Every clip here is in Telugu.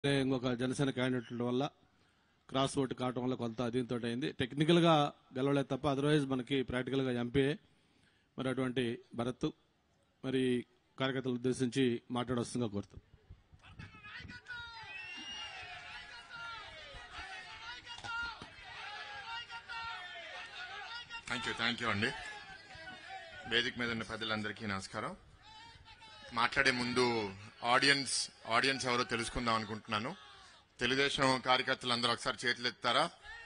ఇంకొక జనసేన క్యాండిడేట్ల వల్ల క్రాస్ ఓట్ కావటం వల్ల కొంత దీంతో అయింది టెక్నికల్ గా గెలవలేదు తప్ప అదర్వైజ్ మనకి ప్రాక్టికల్ గా ఎంపీ మరి అటువంటి భరత్ మరి కార్యకర్తలు ఉద్దేశించి మాట్లాడవలసిందిగా కోరుతాం థ్యాంక్ యూ థ్యాంక్ యూ అండి వేదిక మీద ఉన్న పెద్దలందరికీ నమస్కారం మాట్లాడే ముందు ఆడియన్స్ ఆడియన్స్ ఎవరో తెలుసుకుందాం అనుకుంటున్నాను తెలుగుదేశం కార్యకర్తలందరూ ఒకసారి చేతులు ఎత్తారా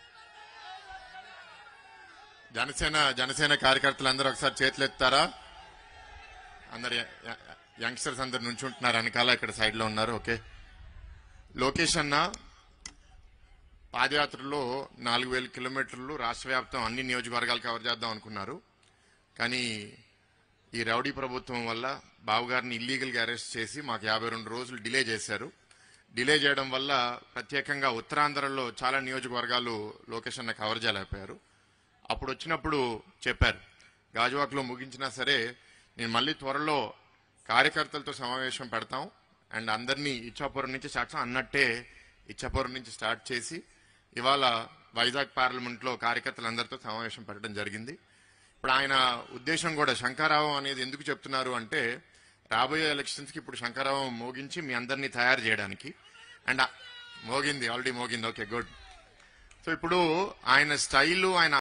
జనసేన జనసేన కార్యకర్తలందరూ ఒకసారి చేతులు ఎత్తారా అందరు యంగ్స్టర్స్ అందరు నుంచుంటున్నారు వెనకాల ఇక్కడ సైడ్ లో ఉన్నారు ఓకే లోకేష్ అన్న పాదయాత్రలో నాలుగు వేల కిలోమీటర్లు రాష్ట్ర వ్యాప్తం అన్ని నియోజకవర్గాలు కవర్ చేద్దాం అనుకున్నారు కానీ ఈ రౌడీ ప్రభుత్వం వల్ల బావగారిని ఇల్లీగల్గా అరెస్ట్ చేసి మాకు యాభై రెండు రోజులు డిలే చేశారు డిలే చేయడం వల్ల ప్రత్యేకంగా ఉత్తరాంధ్రలో చాలా నియోజకవర్గాలు లోకేష్ అన్న కవర్ చేయలేకపోయారు అప్పుడు వచ్చినప్పుడు చెప్పారు గాజువాక్లో ముగించినా సరే నేను మళ్ళీ త్వరలో కార్యకర్తలతో సమావేశం పెడతాం అండ్ అందరినీ ఇచ్చాపురం నుంచి సాక్షం అన్నట్టే ఇచ్చాపురం నుంచి స్టార్ట్ చేసి ఇవాళ వైజాగ్ పార్లమెంట్లో కార్యకర్తలందరితో సమావేశం పెట్టడం జరిగింది ఇప్పుడు ఆయన ఉద్దేశం కూడా శంకారావం అనేది ఎందుకు చెప్తున్నారు అంటే రాబోయే ఎలక్షన్స్ కి ఇప్పుడు శంకారావం మోగించి మీ అందరినీ తయారు చేయడానికి అండ్ మోగింది ఆల్రెడీ మోగింది ఓకే గుడ్ సో ఇప్పుడు ఆయన స్టైలు ఆయన